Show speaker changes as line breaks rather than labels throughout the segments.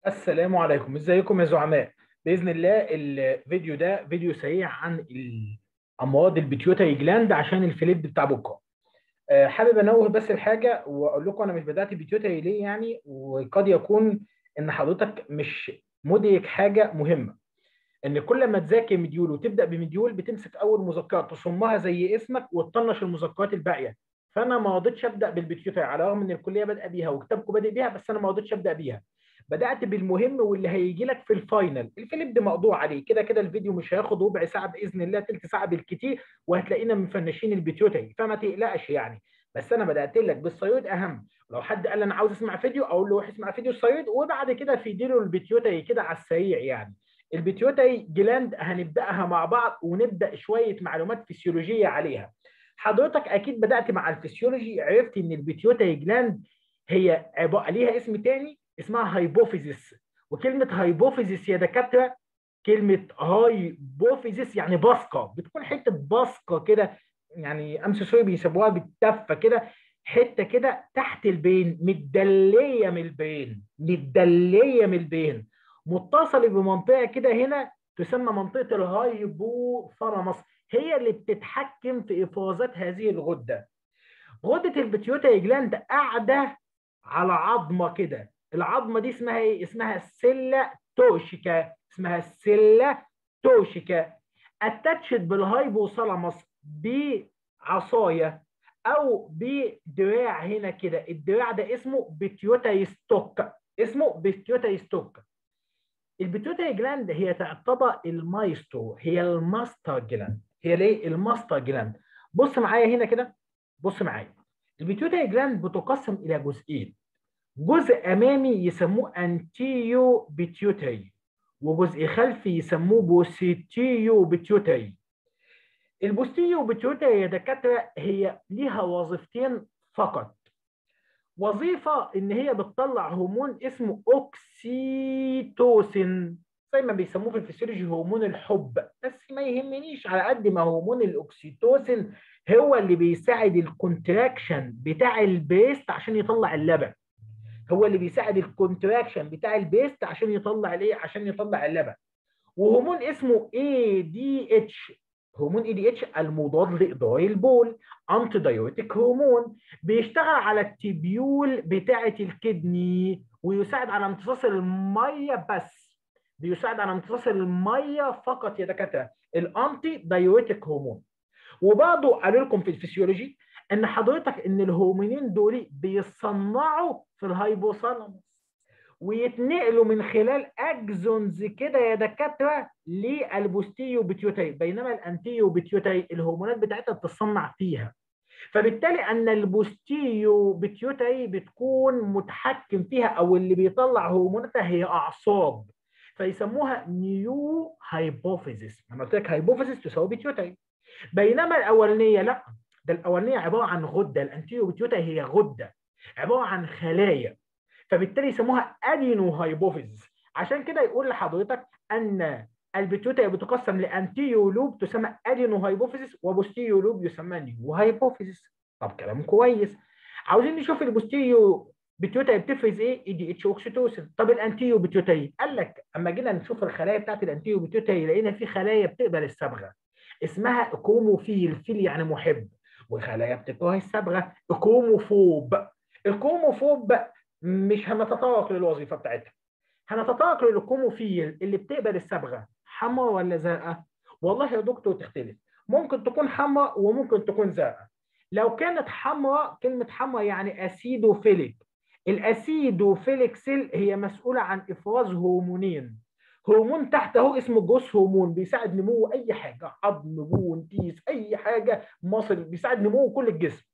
السلام عليكم ازيكم يا زعماء باذن الله الفيديو ده فيديو سريع عن امراض البيتيوتري جلاند عشان الفليب بتاع بكره أه حابب انوه بس الحاجه واقول لكم انا مش بدات بيتيوتري ليه يعني وقد يكون ان حضرتك مش مدرك حاجه مهمه ان كل ما تذاكر مديول وتبدا بمديول بتمسك اول مذكره تصمها زي اسمك وتطنش المذكرات الباقيه فانا ما رضيتش ابدا بالبيتيوتري على الرغم ان الكليه بادئه بيها وكتابكم بادئ بيها بس انا ما رضيتش ابدا بيها بدات بالمهم واللي هيجي لك في الفاينل الفيلم ده مقطوع عليه كده كده الفيديو مش هياخد ربع ساعه باذن الله ثلث ساعه بالكتير وهتلاقينا مفنشين البيتيوتري فما تقلقش يعني بس انا بدات لك بالصيود اهم لو حد قال انا عاوز اسمع فيديو اقول له روح اسمع فيديو الصيود وبعد كده في له البيتيوتري كده على السريع يعني البيتيوتري جلاند هنبداها مع بعض ونبدا شويه معلومات فسيولوجيه عليها حضرتك اكيد بدات مع الفسيولوجي عرفت ان البيتيوتري جلاند هي عباره ليها اسم تاني اسمها هايبوفيزيس وكلمه هايبوفيزيس يا دكاتره كلمه هايبوفيزيس يعني بصقه بتكون حته بصقه كده يعني امس سوري بيسموها بالتفه كده حته كده تحت البين متدليه من البين متدليه من البين متصله بمنطقه كده هنا تسمى منطقه الهايبوثالاموس هي اللي بتتحكم في افرازات هذه الغده غده البيتيوتري جلاند قاعده على عظمه كده العظمه دي اسمها ايه اسمها السله توشيكا اسمها السله توشيكا اتاتشد بالهايبوثالاموس بعصايه او بدراع هنا كده الدراع ده اسمه بيتيوتري ستوك اسمه بيتيوتري ستوك البيتيوتري جلاند هي تعتبر المايسترو هي الماستر جلاند هي ليه الماستر جلاند بص معايا هنا كده بص معايا البيتيوتري جلاند بتقسم الى جزئين جزء امامي يسموه انتيو بيتيوتري وجزء خلفي يسموه بوستيو بيتيوتري البوستيو بيتيوتري يا دكاتره هي ليها وظيفتين فقط وظيفه ان هي بتطلع هرمون اسمه اوكسيتوسين زي ما بيسموه في الفسيولوجي هرمون الحب بس ما يهمنيش على قد ما هرمون الاوكسيتوسين هو اللي بيساعد الكونتراكشن بتاع البيست عشان يطلع اللبن هو اللي بيساعد الكونتراكشن بتاع البيست عشان يطلع الايه عشان يطلع اللبن وهرمون اسمه اي دي اتش هرمون اي دي اتش المضاد لاضرار البول انتي دايوريتيك هرمون بيشتغل على التبيول بتاعه الكدني ويساعد على امتصاص الميه بس بيساعد على امتصاص الميه فقط يا دكاتره الانتي دايوريتيك هرمون وبرضه قالوا لكم في الفسيولوجي ان حضرتك ان الهرمونين دول بيصنعوا في الهايبوثالاموس ويتنقلوا من خلال اكزونز كده يا دكاتره للبوستيو بيتيوتري بينما الانتيو بيتيوتري الهرمونات بتاعتها بتتصنع فيها فبالتالي ان البوستيو بيتيوتري بتكون متحكم فيها او اللي بيطلع هرموناتها هي اعصاب فيسموها نيو هايبوفيزيس لما قلت لك هايبوفيزيس تساوي بيتيوتري بينما الاولانيه لا ده الاولانيه عباره عن غده الانتيو بيتيوتري هي غده عباره عن خلايا فبالتالي يسموها ادينو هايبوفيز عشان كده يقول لحضرتك ان البيتيوتري بتقسم لانتيو لوب تسمى ادينو هايبوفيزيس وبوستيو لوب يسمى نيو هايبوفيزيس طب كلام كويس عاوزين نشوف البوستيو بيتيوتري بتفرز ايه اي دي اتش اوكسيتوسين طب الانتيو بيتيوتري قال لك اما جينا نشوف الخلايا بتاعت الانتيو بيتيوتري لقينا في خلايا بتقبل الصبغه اسمها كوموفيل فيل يعني محب وخلايا بتكره الصبغه كوموفوب الكوموفوب مش هنتطرق للوظيفه بتاعتها هنتطرق للكوموفيل اللي بتقبل الصبغه حمراء ولا زرقاء والله يا دكتور تختلف ممكن تكون حمراء وممكن تكون زرقاء لو كانت حمراء كلمه حمراء يعني اسيدوفيليك الاسيدوفيليك سيل هي مسؤوله عن افراز هرمونين هرمون تحت اهو اسمه جوس هرمون بيساعد نمو اي حاجه عظم بون كيس اي حاجه مصل بيساعد نمو كل الجسم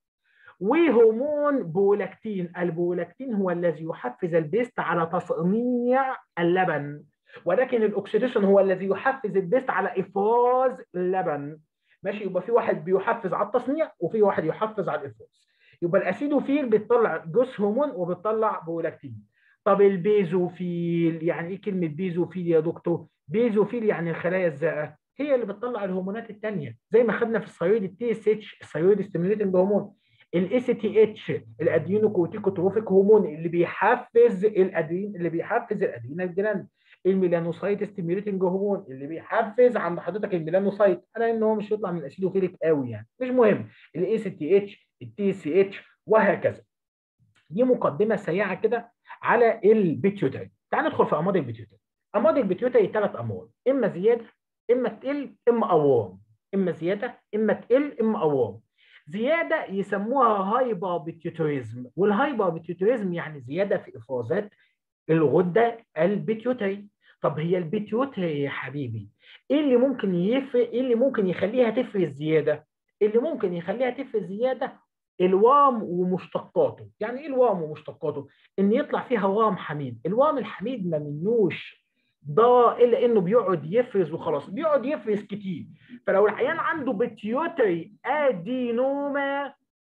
وهرمون بولاكتين البولاكتين هو الذي يحفز البيست على تصنيع اللبن ولكن الاكسيديشن هو الذي يحفز البيست على افراز اللبن ماشي يبقى في واحد بيحفز على التصنيع وفي واحد يحفز على الافراز يبقى الاسيدوفيل بتطلع جوس هرمون وبتطلع بولاكتين طب البيزوفيل يعني ايه كلمه بيزوفيل يا دكتور بيزوفيل يعني الخلايا الزرقاء هي اللي بتطلع الهرمونات الثانيه زي ما خدنا في الثيرويد التي اس اتش الثيرويد ستيميوليتنج هرمون الاي سي تي اتش الادينوكورتيكوتروفيك هرمون اللي بيحفز الادرين اللي بيحفز الادرينال جلاند الميلانوسايت ستيميوليتنج هرمون اللي بيحفز عند حضرتك الميلانوسايت على ان هو مش يطلع من الاسيدوفيليك قوي يعني مش مهم الاي سي تي اتش التي سي اتش وهكذا دي مقدمه سريعه كده على البيتيوتري تعال ندخل في امراض البيتيوتري امراض البيتيوتري ثلاث امراض اما زياده اما تقل اما اوام اما زياده اما تقل اما اوام زياده يسموها هايبر بيتيوتريزم والهايبر بيتيوتريزم يعني زياده في افرازات الغده البيتيوتري طب هي البيتيوتري يا حبيبي ايه اللي ممكن يفرق ايه اللي ممكن يخليها تفرز زياده اللي ممكن يخليها تفرز زياده الوام ومشتقاته يعني ايه الوام ومشتقاته ان يطلع فيها وام حميد الوام الحميد ما منوش ضاء الا انه بيقعد يفرز وخلاص بيقعد يفرز كتير فلو العيان عنده بيتيوتري ادينوما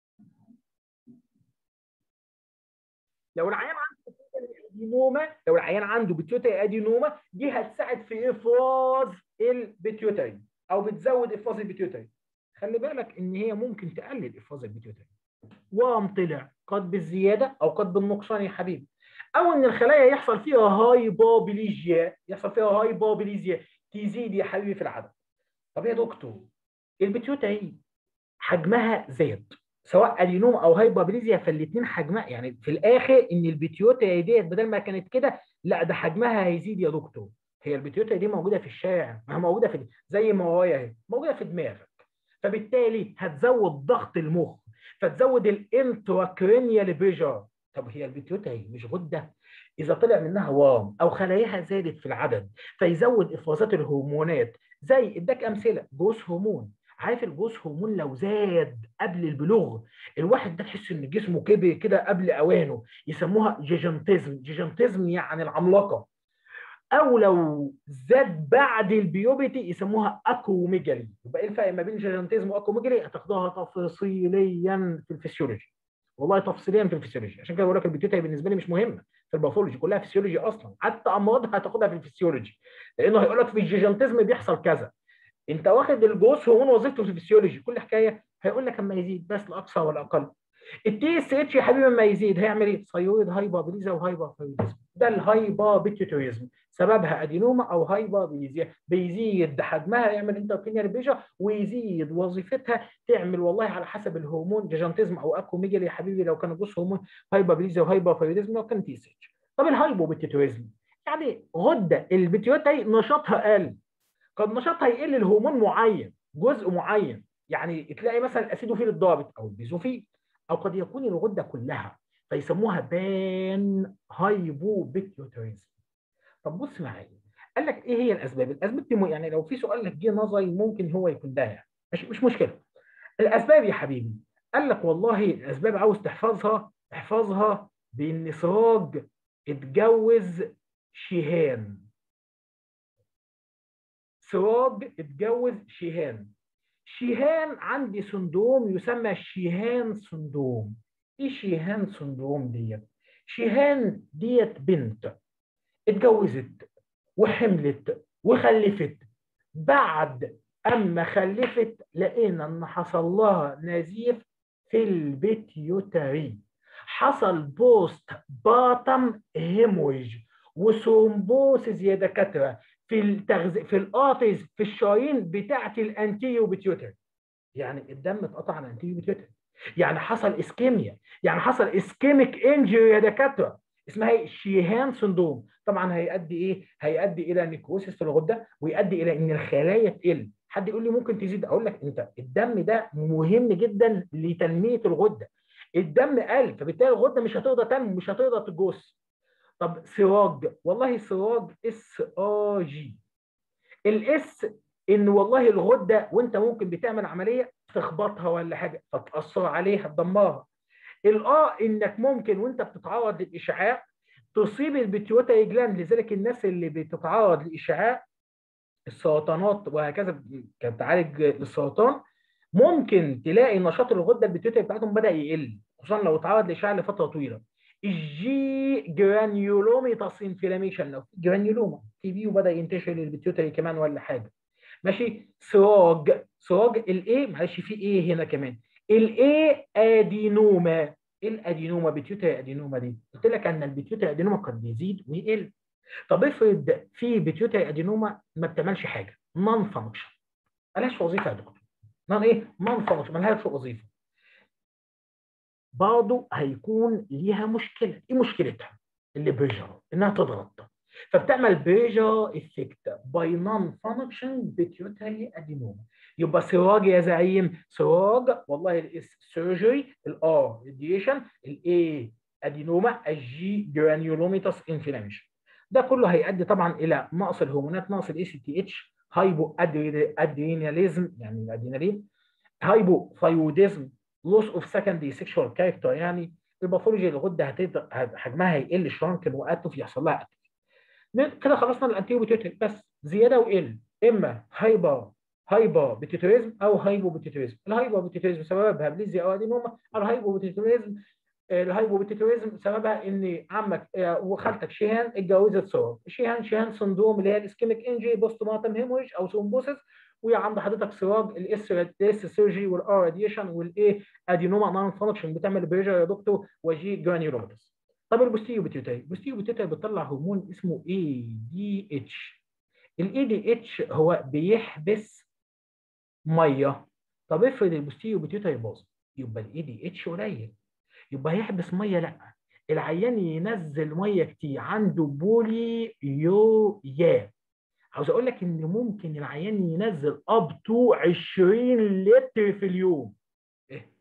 لو العيان عنده ادينوما لو العيان عنده بيتيوتري ادينوما دي هتساعد في افراز البيتيوتري او بتزود افراز البيتيوتري خلي بالك ان هي ممكن تقلل افراز البيتيوتري وام طلع قد بالزياده او قد بالنقصان يا حبيبي او ان الخلايا يحصل فيها هايبوبليجيا يحصل فيها هايبوبليجيا تزيد يا حبيبي في العدد طب يا دكتور البيتيوتري حجمها زاد سواء ادينوم او هايبوبليزيا فالاثنين حجمها يعني في الاخر ان البيتيوتري ديت بدل ما كانت كده لا ده حجمها هيزيد يا دكتور هي البيتيوتري دي موجوده في الشارع ما موجوده في زي ما ورايا اهي موجوده في دماغك فبالتالي هتزود ضغط المخ فتزود الانتراكرينيال بريشر طب هي البيتيوتري مش غده اذا طلع منها وام او خلاياها زادت في العدد فيزود افرازات الهرمونات زي اداك امثله جوز هرمون عارف الجوز هرمون لو زاد قبل البلوغ الواحد ده تحس ان جسمه كبر كده قبل اوانه يسموها جيجنتزم جيجنتزم يعني العملاقه او لو زاد بعد البيوبيتي يسموها اكوميجالي يبقى ايه الفرق ما بين جيجنتزم واكوميجالي هتاخدوها تفصيليا في الفسيولوجي والله تفصيليا في الفسيولوجي عشان كده بقول لك البيتيوتري بالنسبه لي مش مهمه في الباثولوجي كلها فسيولوجي اصلا حتى امراضها هتاخدها في الفسيولوجي لانه هيقول لك في الجيجنتزم بيحصل كذا انت واخد الجوز هرمون وظيفته في الفسيولوجي كل حكايه هيقول لك اما يزيد بس لاقصى ولا اقل التي اس اتش يا حبيبي اما يزيد هيعمل ايه؟ ثايرويد هايبابليزا وهايباثايرويدزم ده الهايبابيتيوتوريزم سببها ادينوما او هايبابليزيا بيزيد حجمها يعمل انتركينيال بيجا ويزيد وظيفتها تعمل والله على حسب الهرمون جيجانتيزم او اكوميجالي يا حبيبي لو كان جوز هرمون هايبابليزيا وهايباثايرويدزم لو كان تي اس اتش طب الهايبوبيتيوتوريزم يعني غده البيتيوتري نشاطها قل قد نشاطها يقل الهرمون معين جزء معين يعني تلاقي مثلا الاسيدوفيل الضابط او البيزوفيل او قد يكون الغده كلها فيسموها بان هايبوبيتيوتريزم طب بص معايا قال لك ايه هي الاسباب الاسباب دي يعني لو في سؤال لك جه نظري ممكن هو يكون ده يعني مش مش مشكله الاسباب يا حبيبي قال لك والله الاسباب عاوز تحفظها احفظها بان سراج اتجوز شيهان سراج اتجوز شيهان شيهان عندي سندروم يسمى شيهان سندروم ايه شيهان سندروم ديت شيهان ديت بنت اتجوزت وحملت وخلفت بعد اما خلفت لقينا ان حصل لها نزيف في البيتيوتري حصل بوست باتم هيموج وثرومبوسيس يا دكاتره في التغذ... في القاطز في الشرايين بتاعه الانتيو بيتيوتري يعني الدم اتقطع عن الانتيو بيتيوتري يعني حصل اسكيميا يعني حصل اسكيميك انجري يا دكاتره اسمها شيهان سندروم طبعا هيؤدي ايه هيؤدي الى نيكروسيس في الغده ويؤدي الى ان الخلايا تقل حد يقول لي ممكن تزيد اقول لك انت الدم ده مهم جدا لتنميه الغده الدم قل فبالتالي الغده مش هتقدر تنمو مش هتقدر تجوس طب سراج والله سراج اس ا جي الاس ان والله الغده وانت ممكن بتعمل عمليه تخبطها ولا حاجه فتاثر عليها تدمرها الاه انك ممكن وانت بتتعرض للاشعاع تصيب البيتيوتري جلاند لذلك الناس اللي بتتعرض لاشعاع السرطانات وهكذا بتعالج السرطان ممكن تلاقي نشاط الغده البيتيوتري بتاعتهم بدا يقل خصوصا لو اتعرض لاشعاع لفتره طويله الجي جرانيولوميتاس انفلاميشن لو جرانيولوما تي بي وبدا ينتشر للبيتيوتري كمان ولا حاجه ماشي سراج سراج الايه معلش في ايه هنا كمان الايه ادينوما ايه الادينوما بيتيوتري ادينوما دي قلت لك ان البيتيوتري ادينوما قد بيزيد ويقل طب افرض في بيتيوتري ادينوما ما بتعملش حاجه نون فانكشن ملهاش وظيفه يا دكتور نون ايه نون فانكشن ملهاش وظيفه برضه هيكون ليها مشكله ايه مشكلتها اللي بريجر انها تضغط فبتعمل بريجر افكت باي نون فانكشن بيتيوتري ادينوما يبقى سراج يا زعيم سراج والله الاس سيرجري الار راديشن الاي ادينوما الجي جرانيولوميتاس انفلاميشن ده كله هيؤدي طبعا الى نقص الهرمونات نقص الاي سي تي اتش هايبو ادريناليزم يعني الادرينالين هايبو ثايروديزم لوس اوف سكندري سيكشوال كاركتر يعني الباثولوجي الغده هتقدر حجمها هيقل شرانكن واتوفي يحصل لها اتوفي كده خلصنا الانتيرو بيتيوتري بس زياده وقل اما هايبر هايبر بيتيوتريزم او هايبو بيتيوتريزم الهايبر بيتيوتريزم سببها بليزيا او ادينوما الهايبو بيتيوتريزم الهايبو بيتيوتريزم سببها ان عمك وخالتك شيهان اتجوزت ساره شيهان شيهان سندروم اللي هي الاسكيميك انجري بوست مارتم هيموريج او ثرومبوسيس وعند حضرتك سراج الاس اس سيرجي والار راديشن والايه ادينوما نون فانكشن بتعمل بريجر يا دكتور وجي جرانيولوماتس طب البوستيريو بيتيوتري البوستيريو بيتيوتري بتطلع هرمون اسمه اي دي اتش الاي دي اتش هو بيحبس ميه طب افرض البوستيريو بيتيوتري باظ يبقى الاي دي اتش قليل يبقى هيحبس ميه لا العيان ينزل ميه كتير عنده بولي يو عاوز اقول لك ان ممكن العيان ينزل اب تو 20 لتر في اليوم ايه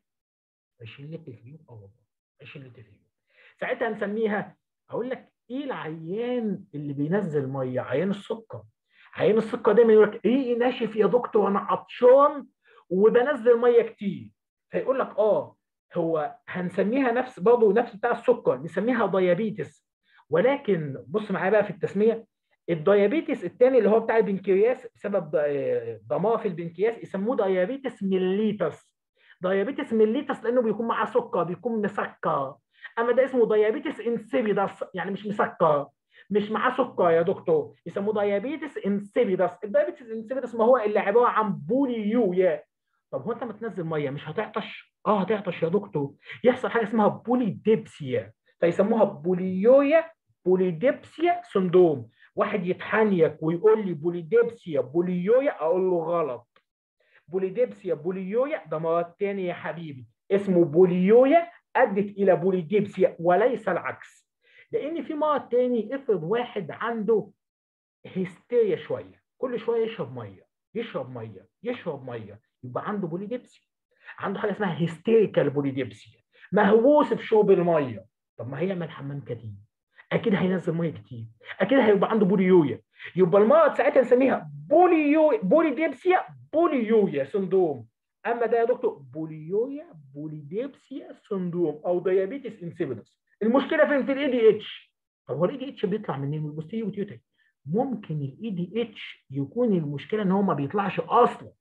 20 لتر في اليوم اه والله 20 لتر في اليوم ساعتها هنسميها اقول لك ايه العيان اللي بينزل ميه عيان السكر عيان السكر دايما يقول لك ايه ناشف يا دكتور انا عطشان وبنزل ميه كتير فيقول لك اه هو هنسميها نفس برضه نفس بتاع السكر نسميها ديابيتس ولكن بص معايا بقى في التسميه الديابيتس الثاني اللي هو بتاع البنكرياس بسبب دمار في البنكرياس يسموه ديابيتس ميليتس ديابيتس ميليتس لانه بيكون معاه سكر بيكون مسكر اما ده اسمه ديابيتس انسيبيدس يعني مش مسكر مش معاه سكر يا دكتور يسموه ديابيتس انسيبيدس الديابيتس انسيبيدس ما هو اللي عباره عن بوليويا طب هو انت ما تنزل ميه مش هتعطش اه هتعطش يا دكتور يحصل حاجه اسمها بوليديبسيا فيسموها بوليويا بوليديبسيا سندروم واحد يتحنيك ويقول لي بوليديبسيا بوليويا اقول له غلط بوليديبسيا بوليويا ده مرض تاني يا حبيبي اسمه بوليويا ادت الى بوليديبسيا وليس العكس لان في مرض تاني افرض واحد عنده هيستيريا شويه كل شويه يشرب ميه يشرب ميه يشرب ميه يبقى عنده بوليديبسيا عنده حاجه اسمها هيستيريكال بوليديبسيا مهووس في شرب الميه طب ما هيعمل حمام كتير اكيد هينزل ميه كتير اكيد هيبقى عنده بوليويا يبقى المرض ساعتها نسميها بوليو بوليديبسيا بوليويا سندروم اما ده يا دكتور بوليويا بوليديبسيا سندروم او ديابيتس انسيبيدس المشكله فين في الاي دي اتش طب هو الاي دي اتش بيطلع منين من البوستيريو بيوتيوتري ممكن الاي دي اتش يكون المشكله ان هو ما بيطلعش اصلا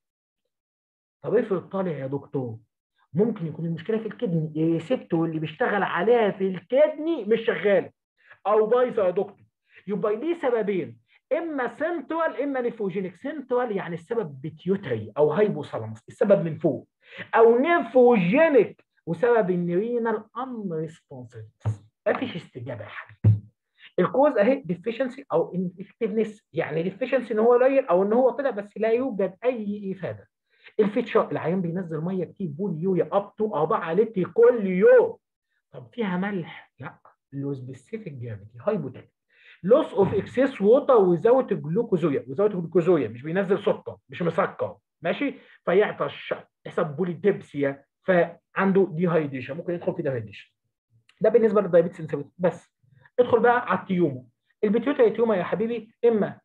طب افرض طالع يا دكتور ممكن يكون المشكله في الكدني الريسبتور اللي بيشتغل عليها في الكدني مش شغال او بايظه يا دكتور يبقى ليه سببين اما سنترال اما نيفوجينيك سنترال يعني السبب بيتيوتري او هايبوثالاموس السبب من فوق او نيفوجينيك وسبب النرينال ان ريسبونسيف مفيش استجابه يا حبيبي الكوز اهي ديفيشنسي او انفكتفنس يعني ديفيشنسي ان هو قليل او ان هو طلع بس لا يوجد اي افاده الفيتشر العيان بينزل ميه كتير بوليويا اب تو 4 لتر كل يوم طب فيها ملح لا لو سبيسيفيك جرافيتي هايبوتيك لوس اوف اكسس ووتر وزاوت جلوكوزويا وزاوت جلوكوزويا مش بينزل سكر مش مسكر ماشي فيعطش حسب بوليديبسيا فعنده ديهايدريشن ممكن يدخل في ديهايدريشن ده بالنسبه للدايابيتس بس ادخل بقى على التيوما البيتيوتري تيوما يا حبيبي اما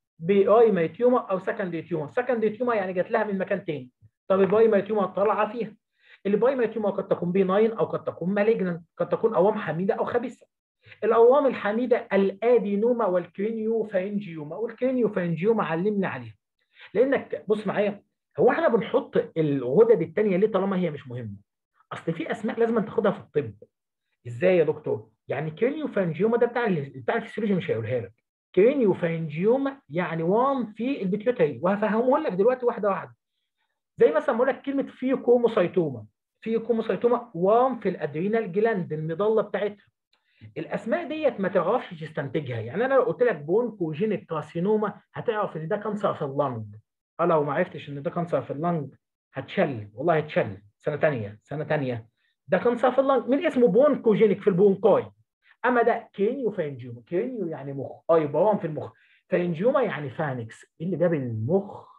باي تيوما او سكندري تيوما سكندري تيوما يعني جات لها من مكان تاني طب الباي تيوما طالعه فيها الباي تيوما قد تكون بيناين او قد تكون مالجنان قد تكون اوام حميده او خبيثه الاوام الحميده الادينوما والكرينيو فانجيوما والكرينيو فانجيوما علمنا عليها لانك بص معايا هو احنا بنحط الغدد الثانيه ليه طالما هي مش مهمه اصل في اسماء لازم تاخدها في الطب ازاي يا دكتور يعني كرينيو فانجيوما ده بتاع بتاع الفسيولوجي مش هيقولها لك كرينيو فانجيوما يعني وان في البيتيوتري وهفهمه لك دلوقتي واحده واحده زي مثلا بقول لك كلمه فيوكوموسايتوما في كروموسيتوما وام في الادرينال جلاند المضله بتاعتها الاسماء ديت ما تعرفش تستنتجها يعني انا لو قلت لك بونكوجينيك كارسينوما هتعرف ان ده كانسر في اللنج اه لو ما عرفتش ان ده كانسر في اللنج هتشل والله هتشل سنه ثانيه سنه ثانيه ده كانسر في اللنج من اسمه بونكوجينيك في البونكاي اما ده كينيو فانجيوما كينيو يعني مخ اه يبقى وام في المخ فانجيوما يعني فانكس ايه اللي جاب المخ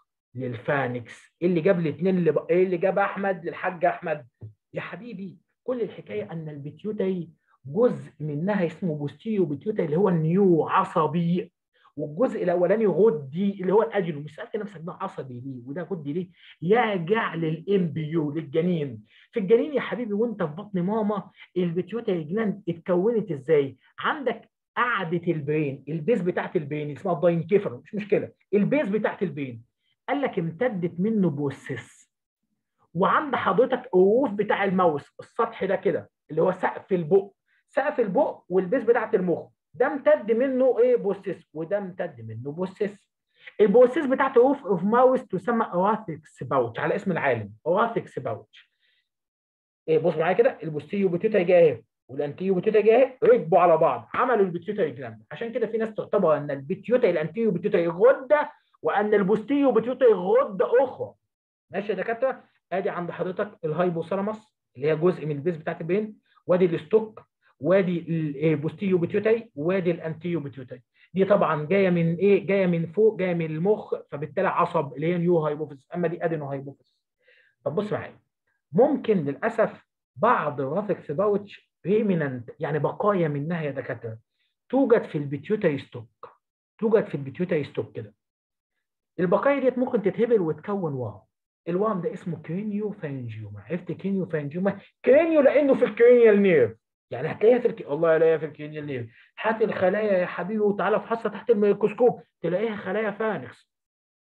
للفانكس ايه اللي جاب الاثنين اللي ب... ايه اللي جاب احمد للحاج احمد يا حبيبي كل الحكايه ان البيتيوتري جزء منها اسمه بوستيريو بيتيوتري اللي هو النيو عصبي والجزء الاولاني غدي اللي هو الاجلو مش سالت نفسك ده عصبي ليه وده غدي ليه يرجع للامبيو للجنين في الجنين يا حبيبي وانت في بطن ماما البيتيوتري جلاند اتكونت ازاي عندك قعده البرين البيز بتاعت البرين اسمها الداينكيفر مش مشكله البيز بتاعت البرين قال لك امتدت منه بوسس وعند حضرتك الروف بتاع الماوس السطح ده كده اللي هو سقف البق سقف البق والبيز بتاعت المخ ده امتد منه ايه بوسس وده امتد منه بوسس البوسس بتاعت روف اوف ماوس تسمى اوراثكس باوتش على اسم العالم اوراثكس باوتش ايه بص معايا كده البوستيريو بتيوتا جايه والانتيو بتيوتا جايه ركبوا على بعض عملوا البيتيوتا جلاند عشان كده في ناس تعتبر ان البيتيوتا الانتيو بتيوتا غده وان البوستيريو بتيوتا غده اخرى ماشي يا دكاتره ادي عند حضرتك الهايبوثالاموس اللي هي جزء من البيز بتاعت البين وادي الستوك وادي البوستيريو بيتيوتاي وادي الانتيو بيتيوتاي دي طبعا جايه من ايه جايه من فوق جايه من المخ فبالتالي عصب اللي هي نيو هايبوفيس اما دي ادينو هايبوفيس طب بص معايا ممكن للاسف بعض الرافكس باوتش ريمينانت يعني بقايا منها يا دكاتره توجد في البيتيوتاي ستوك توجد في البيتيوتاي ستوك كده البقايا ديت ممكن تتهبل وتكون وام الوام ده اسمه كرينيو فانجيوما عرفت كرينيو فانجيوما كرينيو لانه في الكرينيال نيرف يعني هتلاقيها في الك... والله الاقيها في الكرينيال نيرف هات الخلايا يا حبيبي وتعالى افحصها تحت الميكروسكوب تلاقيها خلايا فانكس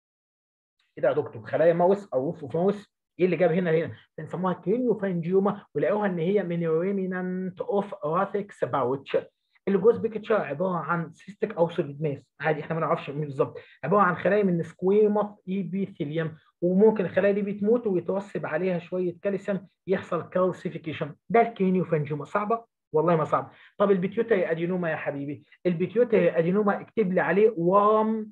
ايه ده يا دكتور خلايا ماوس او وف ماوس ايه اللي جاب هنا هنا بنسموها كرينيو فانجيوما ولقوها ان هي من ريمينانت اوف اوراثكس باوتش الجوز بيكتشر عباره عن سيستيك او سوليد ماس عادي احنا ما نعرفش مين بالظبط عباره عن خلايا من سكويموس ايبيثيليوم وممكن الخلايا دي بتموت ويتوسب عليها شويه كالسيوم يحصل كالسيفيكيشن ده الكرينيو فانجيوما صعبه والله ما صعب طب البيتيوتري ادينوما يا حبيبي البيتيوتري ادينوما اكتب لي عليه وام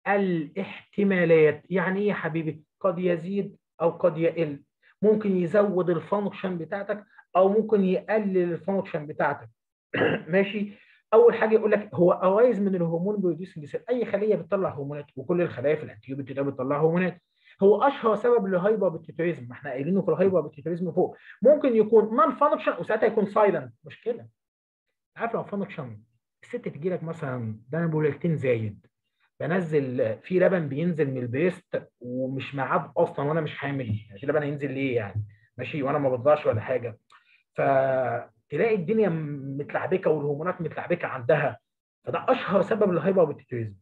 الاحتمالات يعني ايه يا حبيبي قد يزيد او قد يقل ممكن يزود الفانكشن بتاعتك او ممكن يقلل الفانكشن بتاعتك ماشي اول حاجه يقول لك هو ارايز من الهرمون بروديوسنج سيل اي خليه بتطلع هرمونات وكل الخلايا في الانتيو بتطلع هرمونات هو اشهر سبب للهايبر بيتيتوريزم ما احنا قايلينه في الهايبر بيتيتوريزم فوق ممكن يكون نون فانكشن وساعتها يكون سايلنت مشكله عارف لو فانكشن الست تجي لك مثلا ده انا بولكتين زايد بنزل في لبن بينزل من البريست ومش معاه اصلا وانا مش حامل يعني في لبن هينزل ليه يعني ماشي وانا ما بضعش ولا حاجه فتلاقي الدنيا متلعبكه والهرمونات متلعبكه عندها فده اشهر سبب للهايبر بيتيتوريزم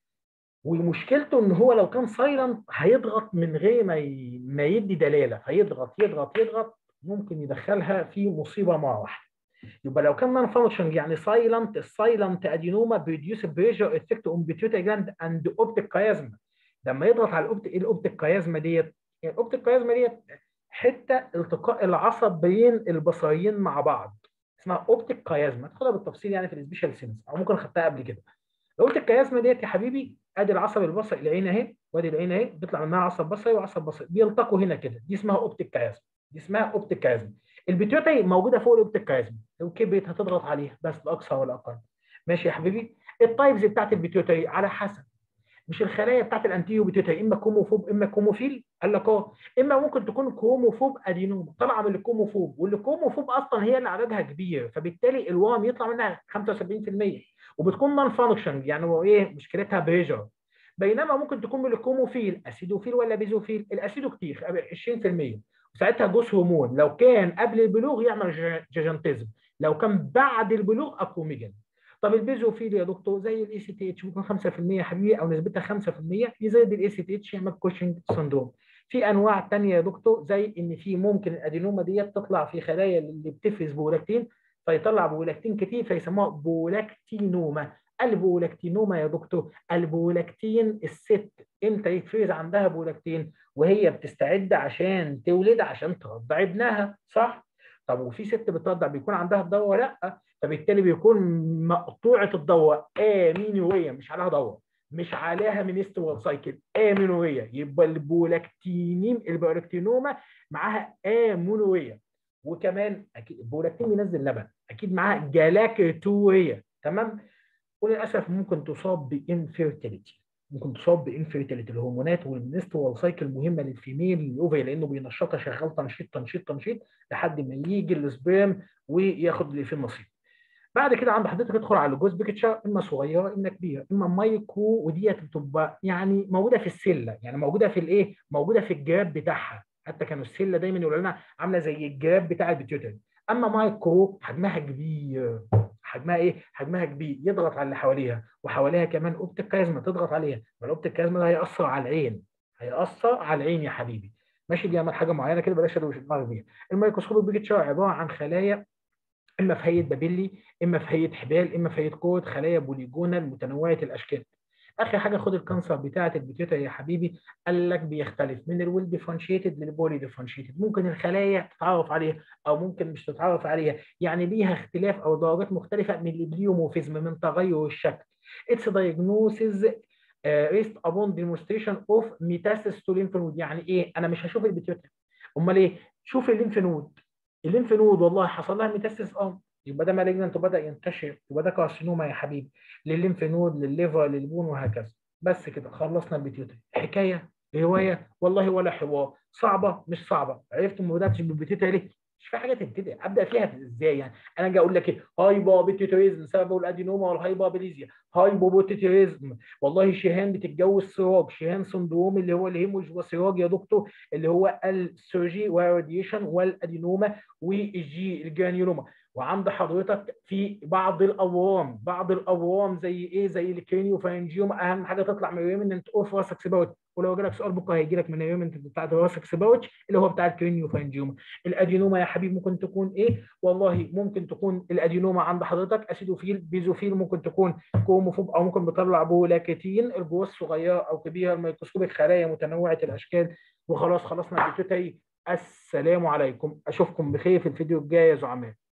ومشكلته ان هو لو كان سايلنت هيضغط من غير ما ي... ما يدي دلاله هيضغط يضغط يضغط ممكن يدخلها في مصيبه مره واحده يبقى لو كان نون فانكشن يعني سايلنت السايلنت ادينوما بيديوس بريشر افكت اون بيتيوتري جلاند اند اوبتيك كايازما لما يضغط على الاوبتيك ايه الاوبتيك كايازما ديت يعني الاوبتيك كايازما ديت حته التقاء العصب بين البصريين مع بعض اسمها اوبتيك كايازما تاخدها بالتفصيل يعني في السبيشال سينس او ممكن خدتها قبل كده الاوبتيك كايازما ديت يا حبيبي ادي العصب البصري العين اهي وادي العين اهي بيطلع منها عصب بصري وعصب بصري بيلتقوا هنا كده دي اسمها اوبتيك كايازما دي اسمها اوبتيك كايازما البيتيوتري موجوده فوق الاوبتيك كايازما لو كبرت هتضغط عليها بس لا اكثر ولا اقل ماشي يا حبيبي التايبز بتاعت البيتيوتري على حسب مش الخلايا بتاعت الانتيو بيتيوتري اما كوموفوب اما كوموفيل قال لك اه اما ممكن تكون كوموفوب ادينوما طالعه من الكوموفوب والكوموفوب اصلا هي اللي عددها كبير فبالتالي الوام يطلع منها 75% وبتكون نون فانكشن يعني هو ايه مشكلتها بريجر بينما ممكن تكون من الكوموفيل اسيدوفيل ولا بيزوفيل الاسيدو كتير 20% وساعتها جوز هرمون لو كان قبل البلوغ يعمل جاجنتيزم لو كان بعد البلوغ اكروميجن طب البيزوفيل يا دكتور زي الاي سي تي اتش ممكن 5% يا حبيبي او نسبتها 5% يزيد الاي سي تي اتش يعمل كوشنج سندروم في انواع ثانيه يا دكتور زي ان في ممكن الادينوما ديت تطلع في خلايا اللي بتفرز بولاكتين فيطلع بولاكتين كتير فيسموها بولاكتينوما البولاكتينوما يا دكتور البولاكتين الست امتى يتفرز عندها بولاكتين وهي بتستعد عشان تولد عشان ترضع ابنها صح طب وفي ست بترضع بيكون عندها الدوره لا فبالتالي بيكون مقطوعه الدوره امينويه مش عليها دوره مش عليها منسترال سايكل امينويه يبقى البولاكتينيم البولاكتينوما معاها امونويه وكمان اكيد البولاكتين بينزل لبن اكيد معاها جلاكتوريه تمام وللاسف ممكن تصاب بانفيرتيليتي ممكن تصاب بانفيرتيليتي الهرمونات والمنسترال سايكل مهمه للفيميل الاوفي لانه بينشطها شغال تنشيط تنشيط تنشيط لحد ما يجي السبيرم وياخد اللي فيه النصيب بعد كده عند حضرتك تدخل على الجوز بيكتشر اما صغيره اما كبيره اما مايكرو وديت بتبقى يعني موجوده في السله يعني موجوده في الايه موجوده في الجراب بتاعها حتى كانوا السله دايما يقولوا لنا عامله زي الجراب بتاع البيتيوتري اما مايكرو حجمها كبير حجمها ايه؟ حجمها كبير يضغط على اللي حواليها وحواليها كمان اوبتيك كازما تضغط عليها فالاوبتيك كازما ده هيأثر على العين هيأثر على العين يا حبيبي ماشي بيعمل حاجه معينه كده بلاش ادوش دماغك بيها الميكروسكوب بيجي عباره عن خلايا اما في هيئه بابيلي اما في هيئه حبال اما في هيئه كود خلايا بوليجونال متنوعه الاشكال اخر حاجه خد الكانسر بتاعه البيتيوتري يا حبيبي قال لك بيختلف من الويل ديفرنشيتد للبولي ديفرنشيتد ممكن الخلايا تتعرف عليها او ممكن مش تتعرف عليها يعني ليها اختلاف او درجات مختلفه من البليومورفيزم من تغير الشكل اتس diagnosis ريست ابون ديمونستريشن اوف ميتاسيس تو lymph node يعني ايه انا مش هشوف البيتيوتري امال ايه شوف الليمف نود الليمف نود والله حصل لها ميتاسيس اه يبقى ده مالجنت وبدا ينتشر يبقى ده كارسينوما يا حبيبي للليمف نود للليفر للبون وهكذا بس كده خلصنا البيتيوتري حكايه روايه والله ولا حوار صعبه مش صعبه عرفت ما بداتش بالبيتيوتري ليه مش في حاجه تبتدي ابدا فيها ازاي يعني انا اجي اقول لك ايه هايبا بيتيوتريزم سببه الادينوما والهايبابيليزيا هايبو بوتيتريزم والله شيهان بتتجوز سراج شيهان سندروم اللي هو الهيموج وسراج يا دكتور اللي هو السيرجي والراديشن والادينوما والجي الجرانيولوما وعند حضرتك في بعض الاورام بعض الاورام زي ايه زي الكرينيو فارنجيوم اهم حاجه تطلع من الريمننت اوف راسك سباوت ولو جالك سؤال بكره هيجي لك من الريمننت بتاع راسك سباوت اللي هو بتاع الكرينيو فارنجيوم الادينوما يا حبيبي ممكن تكون ايه والله ممكن تكون الادينوما عند حضرتك اسيدوفيل بيزوفيل ممكن تكون كوموفوب او ممكن بتطلع بولاكتين الجوز صغيره او كبيره الميكروسكوبيك خلايا متنوعه الاشكال وخلاص خلصنا البيتوتري السلام عليكم اشوفكم بخير في الفيديو الجاي يا زعماء